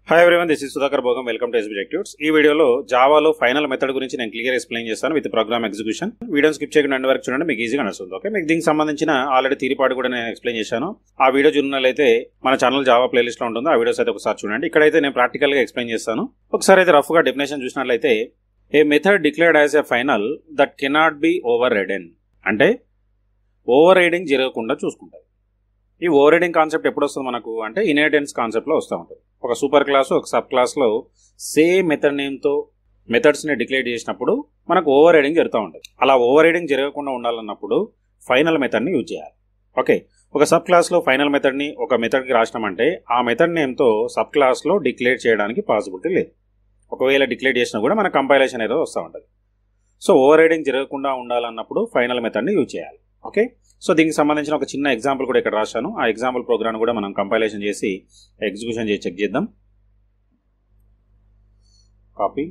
hi everyone this is Sudhakar Bhogam welcome to ఎస్బిజెక్టివ్స్ ఈ వీడియోలో జావాలో final method గురించి నేను క్లియర్ ఎక్స్ప్లెయిన్ చేస్తాను with program execution video skip చేయకుండా ఎండ్ వరకు చూడండి మీకు ఈజీగా నడుస్తుంది ఓకే మీకు దీనికి సంబంధించిన ఆల్రెడీ తీరిపాటు కూడా నేను ఎక్స్ప్లెయిన్ చేశాను ఆ వీడియో చూసినట్లయితే మన ఛానల్ జావా ప్లేలిస్ట్ లో ఉంటుంది ఆ వీడియోస్ అయితే ఒకసారి చూడండి ఇక్కడైతే నేను ప్రాక్టికల్ గా ఎక్స్ప్లెయిన్ చేస్తాను ఒకసారి అయితే రఫ్ గా డెఫినేషన్ చూసినట్లయితే a method declared as a final that cannot be overridden అంటే ఓవర్ రైడింగ్ జరగకుండా చూసుకుంటారు ఈ ఓవర్ రైడింగ్ కాన్సెప్ట్ ఎప్పుడు వస్తుంది మనకు అంటే ఇన్హెరిటెన్స్ కాన్సెప్ట్ లో వస్తూ ఉంటుంది ఒక సూపర్ క్లాస్ ఒక సబ్ క్లాస్ లో సేమ్ మెథడ్ నేమ్ తో మెథడ్స్ ని డిక్లేర్ చేసినప్పుడు మనకు ఓవర్ రైడింగ్ జరుగుతూ ఉంటుంది అలా ఓవర్ రైడింగ్ జరగకుండా ఉండాలన్నప్పుడు ఫైనల్ మెథడ్ ని యూజ్ చేయాలి ఓకే ఒక సబ్ క్లాస్ లో ఫైనల్ మెథడ్ ని ఒక మెథడ్ కి రాసినామంటే ఆ మెథడ్ నేమ్ తో సబ్ క్లాస్ లో డిక్లేర్ చేయడానికి పాసిబిలిటీ లేదు ఒకవేళ డిక్లేర్ చేసినా కూడా మన కంపైలేషన్ ఏదో వస్తూ ఉంటుంది సో ఓవర్ రైడింగ్ జరగకుండా ఉండాలన్నప్పుడు ఫైనల్ మెథడ్ ని యూజ్ చేయాలి ఓకే సో దీనికి సంబంధించిన ఒక చిన్న ఎగ్జాంపుల్ కూడా ఇక్కడ రాశాను ఆ ఎగ్జాంపుల్ ప్రోగ్రామ్ కూడా మనం కంపైలేషన్ చేసి ఎగ్జిక్యూషన్ చేసి చెక్ చేద్దాం కాపీ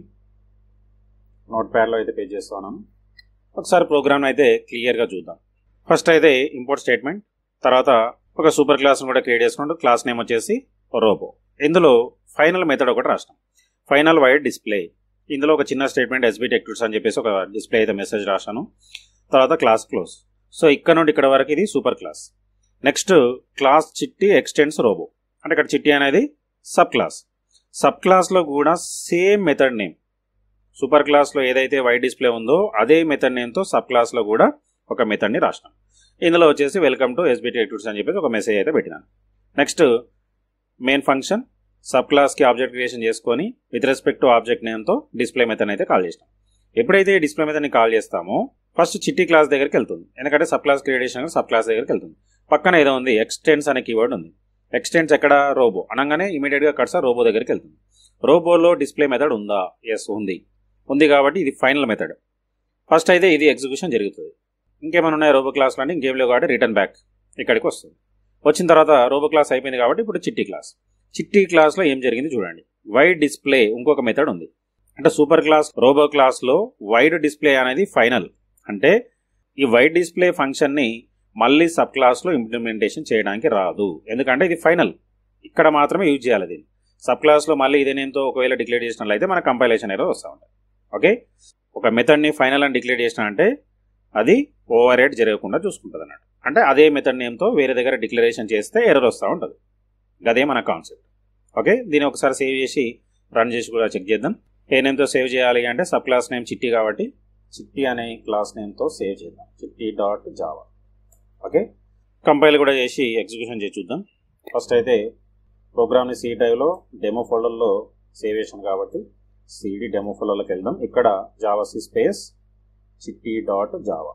నోట్ ప్యాడ్లో అయితే పే చేస్తున్నాను ఒకసారి ప్రోగ్రామ్ అయితే క్లియర్గా చూద్దాం ఫస్ట్ అయితే ఇంపోర్ట్ స్టేట్మెంట్ తర్వాత ఒక సూపర్ క్లాస్ను కూడా క్రియేట్ చేసుకుంటూ క్లాస్ నేమ్ వచ్చేసి రోబో ఇందులో ఫైనల్ మెథడ్ ఒకటి రాస్తాం ఫైనల్ వైడ్ డిస్ప్లే ఇందులో ఒక చిన్న స్టేట్మెంట్ ఎస్బీ టెక్టూర్స్ అని చెప్పేసి ఒక డిస్ప్లే అయితే మెసేజ్ రాశాను తర్వాత క్లాస్ క్లోజ్ సో ఇక్కడ నుండి ఇక్కడ వరకు ఇది super class next class Chitti extends Robo అంటే ఇక్కడ చిట్టి అనేది సబ్ క్లాస్ సబ్ క్లాస్లో కూడా సేమ్ మెథడ్ నేమ్ సూపర్ క్లాస్లో ఏదైతే వైట్ డిస్ప్లే ఉందో అదే మెథడ్ నేమ్తో సబ్ క్లాస్లో కూడా ఒక మెథడ్ని రాసినాం ఇందులో వచ్చేసి వెల్కమ్ టు ఎస్బిటి ఎక్టూర్స్ అని చెప్పేసి ఒక మెసేజ్ అయితే పెట్టినాను నెక్స్ట్ మెయిన్ ఫంక్షన్ సబ్ క్లాస్కి ఆబ్జెక్ట్ క్రియేషన్ చేసుకొని విత్ రెస్పెక్ట్ టు ఆబ్జెక్ట్ నేమ్తో డిస్ప్లే మెథడ్ అయితే కాల్ చేసినాం ఎప్పుడైతే డిస్ప్లే మెథడ్ని కాల్ చేస్తామో ఫస్ట్ చిట్టి క్లాస్ దగ్గరికి వెళ్తుంది ఎందుకంటే sub class creation sub class దగ్గరికి వెళ్తుంది పక్కన ఏదో ఉంది ఎక్స్టెన్స్ అనే కీవర్డ్ ఉంది ఎక్స్టెన్స్ ఎక్కడ రోబో అనగానే ఇమీడియట్ గా కట్సా రోబో దగ్గరికి వెళ్తుంది రోబోలో డిస్ప్లే మెథడ్ ఉందా ఎస్ ఉంది ఉంది కాబట్టి ఇది ఫైనల్ మెథడ్ ఫస్ట్ అయితే ఇది ఎగ్జిక్యూషన్ జరుగుతుంది ఇంకేమైనా ఉన్నాయి రోబో క్లాస్లో అంటే ఇంకేం లేవు కాబట్టి రిటర్న్ బ్యాక్ ఇక్కడికి వస్తుంది వచ్చిన తర్వాత రోబో క్లాస్ అయిపోయింది కాబట్టి ఇప్పుడు చిట్టి క్లాస్ చిట్టి క్లాస్లో ఏం జరిగింది చూడండి వైడ్ డిస్ప్లే ఇంకొక మెథడ్ ఉంది అంటే సూపర్ క్లాస్ రోబో క్లాస్లో వైడ్ డిస్ప్లే అనేది ఫైనల్ అంటే ఈ వైట్ డిస్ప్లే ఫంక్షన్ని మళ్ళీ సబ్ క్లాస్లో ఇంప్లిమెంటేషన్ చేయడానికి రాదు ఎందుకంటే ఇది ఫైనల్ ఇక్కడ మాత్రమే యూజ్ చేయాలి దీన్ని సబ్ క్లాస్లో మళ్ళీ ఇదే నేమ్తో ఒకవేళ డిక్లేర్ చేసినట్లయితే మన కంపైలేషన్ ఏదో వస్తూ ఉంటుంది ఓకే ఒక మెథడ్ని ఫైనల్ అని డిక్లేర్ చేసిన అంటే అది ఓవర్ రేట్ జరగకుండా చూసుకుంటుంది అన్నట్టు అంటే అదే మెథడ్ నేమ్తో వేరే దగ్గర డిక్లరేషన్ చేస్తే ఎర్రర్ వస్తూ ఉంటుంది అదే మన కాన్సెప్ట్ ఓకే దీన్ని ఒకసారి సేవ్ చేసి రన్ చేసి కూడా చెక్ చేద్దాం ఏ నేమ్తో సేవ్ చేయాలి అంటే సబ్ క్లాస్ నేమ్ చిట్టి కాబట్టి చిట్టి అనే క్లాస్ నేమ్తో సేవ్ చేద్దాం చిట్టి డాట్ జావా ఓకే కంపైల్ కూడా చేసి ఎగ్జిక్యూషన్ చేసి చూద్దాం ఫస్ట్ అయితే ప్రోగ్రామ్ని సి డ్రైవ్లో డెమో ఫోల్డర్లో సేవ్ చేసాం కాబట్టి సిడి డెమో ఫోల్డర్లోకి వెళ్దాం ఇక్కడ javac space Chitti dot Java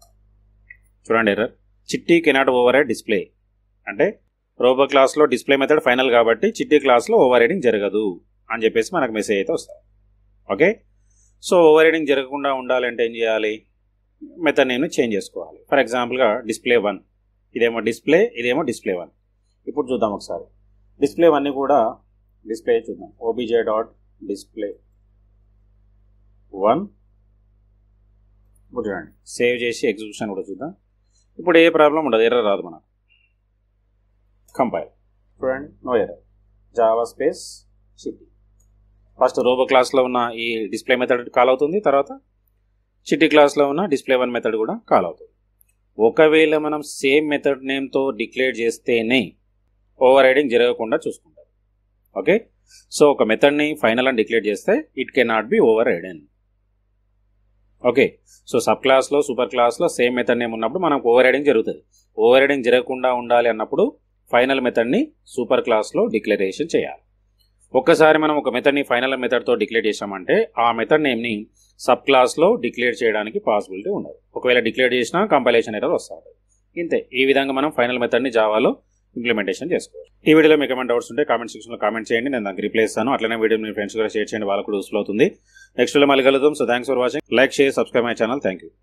చూడండి error Chitti cannot over display అంటే రోబో క్లాస్లో డిస్ప్లే మెథడ్ ఫైనల్ కాబట్టి చిట్టి క్లాస్లో ఓవర్ రైడింగ్ జరగదు అని చెప్పేసి మనకు మెసేజ్ అయితే వస్తుంది ఓకే సో ఓవర్ రైడింగ్ జరగకుండా ఉండాలంటే ఏం చేయాలి మెథడ్ నేను చేంజ్ చేసుకోవాలి ఫర్ ఎగ్జాంపుల్గా డిస్ప్లే వన్ ఇదేమో డిస్ప్లే ఇదేమో డిస్ప్లే వన్ ఇప్పుడు చూద్దాం ఒకసారి డిస్ప్లే వన్ కూడా డిస్ప్లే చూద్దాం ఓబీజే డాట్ డిస్ప్లే వన్ ఇప్పుడు చూడండి సేవ్ చేసి ఎగ్జిక్యూషన్ కూడా చూద్దాం ఇప్పుడు ఏ ప్రాబ్లం ఉండదు ఎర్ర రాదు మనకు కంపైల్ చూడండి no error Java space Chitti first robot క్లాస్లో ఉన్న ఈ డిస్ప్లే మెథడ్ కాల్ అవుతుంది తర్వాత చిట్టి క్లాస్లో ఉన్న డిస్ప్లే వన్ మెథడ్ కూడా కాల్ అవుతుంది ఒకవేళ మనం సేమ్ మెథడ్ నేమ్తో డిక్లేర్ చేస్తేనే ఓవర్ రైడింగ్ జరగకుండా చూసుకుంటారు ఓకే సో ఒక మెథడ్ని ఫైనల్ అని డిక్లేర్ చేస్తే it can not be overridden okay so sub క్లాస్లో సూపర్ క్లాస్లో సేమ్ మెథడ్ నేమ్ ఉన్నప్పుడు మనకు ఓవర్ రైడింగ్ జరుగుతుంది ఓవర్ రైడింగ్ జరగకుండా ఉండాలి అన్నప్పుడు ఫైనల్ మెథడ్ని సూపర్ క్లాస్లో డిక్లరేషన్ చేయాలి ఒక్కసారి మనం ఒక మెథడ్ని ఫైనల్ మెథడ్తో డిక్లేర్ చేసామంటే ఆ మెథడ్ నేమ్ని సబ్ క్లాస్లో డిక్లేర్ చేయడానికి పాసిబిలిటీ ఉండదు ఒకవేళ డిక్లేర్ చేసినా కంపైలేషన్ అయితే వస్తుంది ఇంతే ఈ విధంగా మనం ఫైనల్ మెథడ్ని జావాలో ఇంప్లిమెంటేషన్ చేసుకోవచ్చు ఈ వీడియోలో మీకు ఏమైనా డౌట్స్ ఉంటే కామెంట్ సెక్షన్లో కామెంట్ చేయండి నేను దానికి రిప్లై ఇస్తాను అట్లనే వీడియో మీ ఫ్రెండ్స్ కూడా షేర్ చేయండి వాళ్ళకు యూస్ఫుల్ అవుతుంది నెక్స్ట్ వీడియో మళ్ళీ కలుద్దాం so thanks for watching like share subscribe my channel thank you